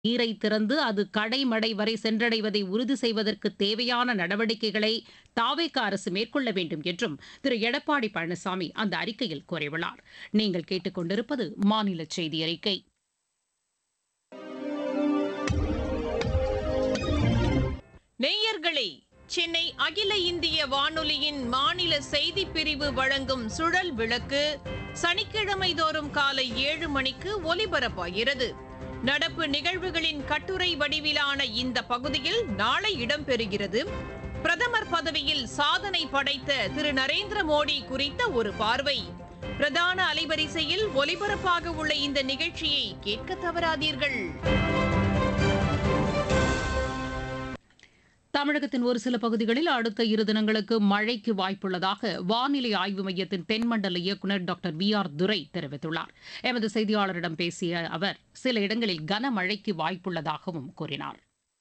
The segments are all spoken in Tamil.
நீரை திறந்து அது கடைமடை வரை சென்றடைவதை உறுதி செய்வதற்கு தேவையான நடவடிக்கைகளை தாவேக அரசு மேற்கொள்ள வேண்டும் என்றும் திரு எடப்பாடி பழனிசாமி அந்த அறிக்கையில் கூறியுள்ளார் நீங்கள் கேட்டுக்கொண்டிருப்பது மாநில செய்தி அறிக்கை நேயர்களே சென்னை அகில இந்திய வானொலியின் மாநில செய்திப் பிரிவு வழங்கும் சுழல் விளக்கு சனிக்கிழமை தோறும் காலை ஏழு மணிக்கு ஒலிபரப்பாகிறது நடப்பு நிகழ்வுகளின் கட்டுரை வடிவிலான இந்த பகுதியில் நாளை இடம்பெறுகிறது பிரதமர் பதவியில் சாதனை படைத்த திரு நரேந்திர மோடி குறித்த ஒரு பார்வை பிரதான அலைவரிசையில் ஒலிபரப்பாக உள்ள இந்த நிகழ்ச்சியை கேட்க தவறாதீர்கள் தமிழகத்தின் ஒரு சில பகுதிகளில் அடுத்த இரு தினங்களுக்கு மழைக்கு வாய்ப்புள்ளதாக வானிலை ஆய்வு மையத்தின் தென்மண்டல இயக்குநர் டாக்டர் வி ஆர் துரை தெரிவித்துள்ளார் எமது செய்தியாளரிடம் பேசிய அவர் சில இடங்களில் கனமழைக்கு வாய்ப்புள்ளதாகவும் கூறினார்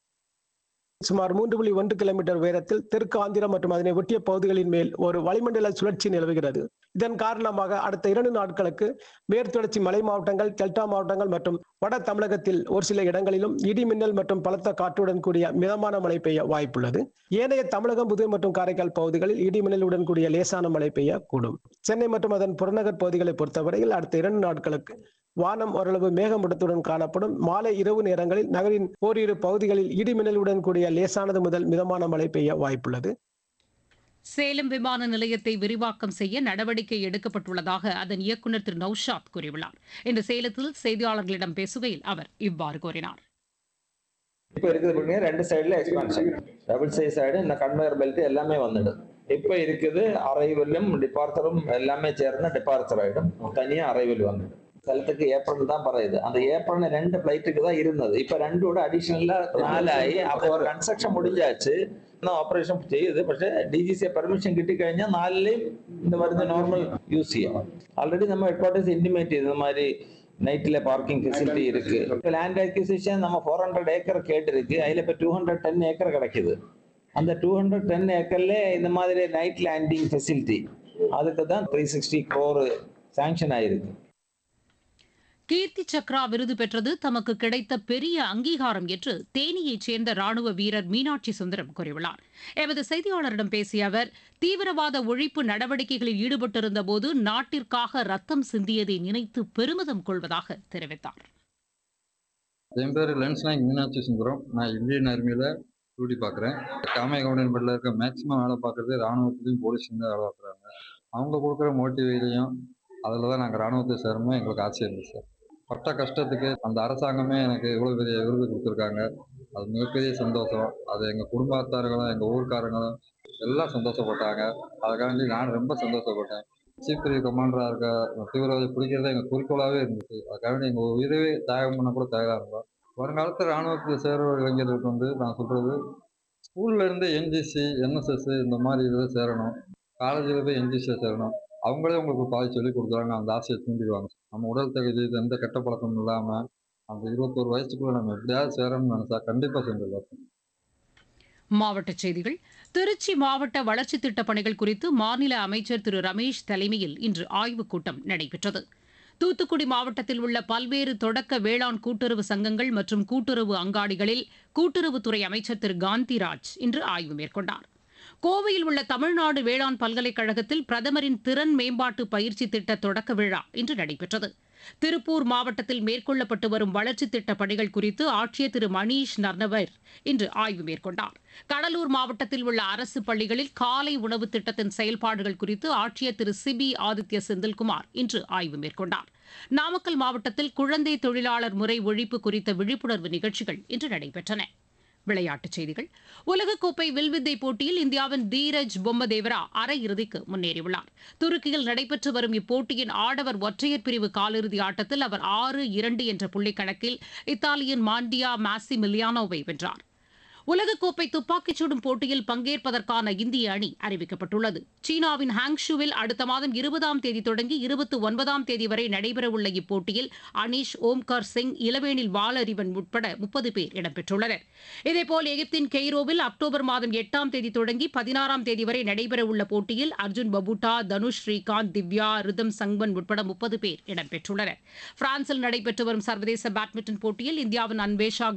சுமார் மூன்று புள்ளி ஒன்று கிலோமீட்டர் உயரத்தில் தெற்கு ஆந்திரம் மற்றும் அதனை ஒட்டிய பகுதிகளின் மேல் ஒரு வளிமண்டல சுழற்சி நிலவுகிறது இதன் காரணமாக அடுத்த இரண்டு நாட்களுக்கு மேற்குத்தொடர்ச்சி மலை மாவட்டங்கள் டெல்டா மாவட்டங்கள் மற்றும் வட தமிழகத்தில் ஒரு சில இடங்களிலும் இடி மின்னல் மற்றும் பலத்த காற்றுடன் கூடிய மிதமான மழை பெய்ய வாய்ப்புள்ளது ஏனைய தமிழகம் புதுவை மற்றும் காரைக்கால் பகுதிகளில் இடி மின்னலுடன் கூடிய லேசான மழை பெய்யக்கூடும் சென்னை மற்றும் அதன் புறநகர் பகுதிகளை பொறுத்தவரையில் அடுத்த இரண்டு நாட்களுக்கு வானம் ஓரளவு மேகமூட்டத்துடன் காணப்படும் மாலை இரவு நேரங்களில் நகரின் ஓரிரு பகுதிகளில் இடி மின்னலுடன் கூடிய லேசானது முதல் மிதமான மழை பெய்ய வாய்ப்புள்ளது சேலம் விமான நிலையத்தை விரிவாக்கம் செய்ய நடவடிக்கை எடுக்கப்பட்டுள்ளதாக அதன் இயக்குநர் திரு நൌஷாத் கூறியுள்ளார் இன்று சேலத்தில் செய்தியாளர்களிடம் பேசுகையில் அவர் இவ்வாறு கூறினார் இப்போ இருக்குது பார்த்தீங்கன்னா ரெண்டு சைடுல எக்ஸ்பான்ஷன் டபுள் சைஸ் சைடு இந்த கன்வேயர் பெல்ட் எல்லாமே வந்துடும் இப்போ இருக்குது அரைவலும் டிபார்ச்சரும் எல்லாமே சேர்ந்து டிபார்ச்சர் ஆகிடும் தனியாக அரைவல் வந்துடும் സ്ഥലത്തേക്ക് ഏപ്രിൽ தான் പറയുது அந்த ஏப்ரல் ரெண்டு ஃபிளைட்டுக்கு தான் இருந்தது இப்போ ரெண்டோட அடிஷனலா നാലായി അപ്പോൾ കൺസ്ട്രക്ഷൻ முடிஞ்சாச்சு இன்னும் ஆப்ரேஷன் செய்யுது പക്ഷേ ഡി ജി സി പെർമിഷൻ കിട്ടിക്കഴിഞ്ഞാൽ നാലിലെയും இந்த மருந்து நார்மல் யூஸ் செய்யலாம் ஆல்ரெடி நம்ம ஹெட் குவார்ட்டர்ஸ் இன்டிமேட் இது மாதிரி நைட்ல பார்க்கிங் ஃபெசிலிட்டி இருக்கு இப்போ லேண்ட் அக்யூசிஷன் நம்ம ஃபோர் ஹண்ட்ரட் ஏக்கர் கேட்டிருக்கு அதில் இப்போ டூ ஹண்ட்ரட் டென் ஏக்கர் கிடைக்குது அந்த டூ ஹண்ட்ரட் டென் ஏக்கர்ல இந்த மாதிரி நைட் லேண்டிங் ஃபெசிலிட்டி அதுக்கு தான் த்ரீ சிக்ஸ்டி க்ரோர் சாங்ஷன் ஆயிருக்கு கீர்த்தி சக்ரா விருது பெற்றது தமக்கு கிடைத்த பெரிய அங்கீகாரம் என்று தேனியைச் சேர்ந்த ராணுவ வீரர் மீனாட்சி சுந்தரம் கூறியுள்ளார் எமது செய்தியாளரிடம் பேசிய அவர் தீவிரவாத ஒழிப்பு நடவடிக்கைகளில் ஈடுபட்டிருந்த போது நாட்டிற்காக ரத்தம் சிந்தியதை நினைத்து பெருமிதம் கொள்வதாக தெரிவித்தார் என் பேர் லென்ஸ் நாயக் மீனாட்சி சுந்தரம் நான் இந்தியன் ஆர்மியில் டியூட்டி பார்க்குறேன் காமை கவுண்டன்பட்டில் இருக்க மேக்ஸிமம் வேலை பார்க்குறது ராணுவத்துலையும் போலீஸ்லையும் தான் வேலை பார்க்குறாங்க அவங்க கொடுக்குற மோட்டிவேலையும் அதில் தான் நாங்கள் ராணுவத்தை சேரணும் எங்களுக்கு ஆசை இருந்துச்சு சார் பட்ட கஷ்டத்துக்கு அந்த அரசாங்கமே எனக்கு இவ்வளோ பெரிய விருது கொடுத்துருக்காங்க அது மிகப்பெரிய சந்தோஷம் அது எங்கள் குடும்பத்தார்களும் எங்கள் ஊர்க்காரங்களும் எல்லாம் சந்தோஷப்பட்டாங்க அதுக்காண்டி நான் ரொம்ப சந்தோஷப்பட்டேன் சீஃப் பிரிவு கமாண்டராக இருக்க தீவிரவாதி பிடிக்கிறதே எங்கள் குறிக்கோளாகவே இருந்துச்சு அதுக்காண்டி எங்கள் உயிரவே தியாகம் பண்ண கூட தயாராக இருந்தோம் வருங்காலத்தில் ராணுவத்தில் சேர்ற இளைஞர்களுக்கு வந்து நான் சொல்கிறது ஸ்கூல்ல இருந்து என்ஜிசி என்எஸ்எஸ் இந்த மாதிரி இதில் சேரணும் காலேஜில் போய் என்ஜிசியில் சேரணும் அவங்களே உங்களுக்கு பாதி சொல்லி கொடுக்குறாங்க அந்த ஆசையை தூண்டிடுவாங்க நம்ம உடல் தகுதி இது எந்த கெட்ட பழக்கமும் இல்லாமல் அந்த இருபத்தோரு வயசுக்குள்ள நம்ம எப்படியாவது சேரணும்னு நினைச்சா கண்டிப்பாக செஞ்சிடலாம் மாவட்டச் செய்திகள் திருச்சி மாவட்ட வளர்ச்சித் திட்டப் பணிகள் குறித்து மாநில அமைச்சர் திரு ரமேஷ் தலைமையில் இன்று ஆய்வுக் கூட்டம் நடைபெற்றது தூத்துக்குடி மாவட்டத்தில் உள்ள பல்வேறு தொடக்க வேளாண் கூட்டுறவு சங்கங்கள் மற்றும் கூட்டுறவு அங்காடிகளில் கூட்டுறவுத்துறை அமைச்சர் திரு காந்திராஜ் இன்று ஆய்வு மேற்கொண்டார் கோவையில் உள்ள தமிழ்நாடு வேளாண் பல்கலைக்கழகத்தில் பிரதமரின் திறன் மேம்பாட்டு பயிற்சி திட்ட தொடக்க விழா இன்று நடைபெற்றது திருப்பூர் மாவட்டத்தில் மேற்கொள்ளப்பட்டு வரும் வளர்ச்சித் திட்டப் பணிகள் குறித்து ஆட்சியர் திரு மணீஷ் நர்னவர் இன்று ஆய்வு மேற்கொண்டார் கடலூர் மாவட்டத்தில் உள்ள அரசு பள்ளிகளில் காலை உணவு திட்டத்தின் செயல்பாடுகள் குறித்து ஆட்சியர் திரு சிபி ஆதித்ய செந்தில்குமார் இன்று ஆய்வு மேற்கொண்டார் நாமக்கல் மாவட்டத்தில் குழந்தை தொழிலாளர் முறை ஒழிப்பு குறித்த விழிப்புணர்வு நிகழ்ச்சிகள் இன்று நடைபெற்றன விளையாட்டுச் செய்திகள் உலகக்கோப்பை வில்வித்தை போட்டியில் இந்தியாவின் தீரஜ் பொம்மதேவரா அரையிறுதிக்கு முன்னேறியுள்ளார் துருக்கியில் நடைபெற்று வரும் இப்போட்டியின் ஆடவர் ஒற்றையர் பிரிவு காலிறுதி ஆட்டத்தில் அவர் ஆறு இரண்டு என்ற புள்ளிக் கணக்கில் இத்தாலியின் மாண்டியா மாசி மிலியானோவை வென்றார் உலகக்கோப்பை துப்பாக்கிச் சுடும் போட்டியில் பங்கேற்பதற்கான இந்திய அணி அறிவிக்கப்பட்டுள்ளது சீனாவின் ஹாங்ஷுவில் அடுத்த மாதம் இருபதாம் தேதி தொடங்கி இருபத்தி ஒன்பதாம் தேதி வரை நடைபெறவுள்ள இப்போட்டியில் அனீஷ் ஓம்கார் சிங் இளவேனில் வாலறிவன் உட்பட முப்பது பேர் இடம்பெற்றுள்ளனர் இதேபோல் எகிப்தின் கெய்ரோவில் அக்டோபர் மாதம் எட்டாம் தேதி தொடங்கி பதினாறாம் தேதி வரை நடைபெறவுள்ள போட்டியில் அர்ஜுன் பபுட்டா தனுஷ் ஸ்ரீகாந்த் திவ்யா ரிதம் சங்வன் உட்பட முப்பது பேர் இடம்பெற்றுள்ளனர் பிரான்சில் நடைபெற்று வரும் சர்வதேச பேட்மிண்டன் போட்டியில் இந்தியாவின் அன்வேஷா